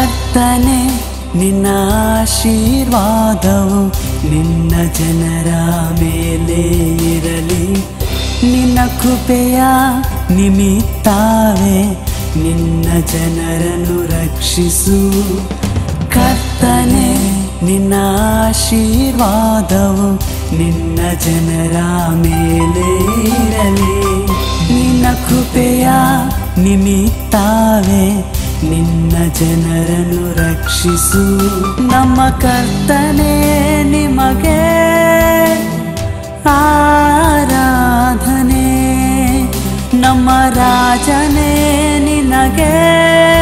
ಕರ್ತನೆ ನಿನ್ನ ಆಶೀರ್ವಾದವು ನಿನ್ನ ಜನರ ಮೇಲೆ ಇರಲಿ ನಿನ್ನ ಕೃಪೆಯ ನಿಮಿತ್ತವೇ ನಿನ್ನ ಜನರನ್ನು ರಕ್ಷಿಸು ಕರ್ತನೆ ನಿನ್ನ ಆಶೀರ್ವಾದವು ನಿನ್ನ ಜನರ ಮೇಲೆ ಇರಲಿ ನಿನ್ನ ಕೃಪೆಯ ನಿಮಿತ್ತವೇ ನಿನ್ನ ಜನರನ್ನು ರಕ್ಷಿಸು ನಮ್ಮ ಕರ್ತನೆ ನಿಮಗೆ ಆರಾಧನೆ ನಮ್ಮ ರಾಜನೇ ನಿನಗೆ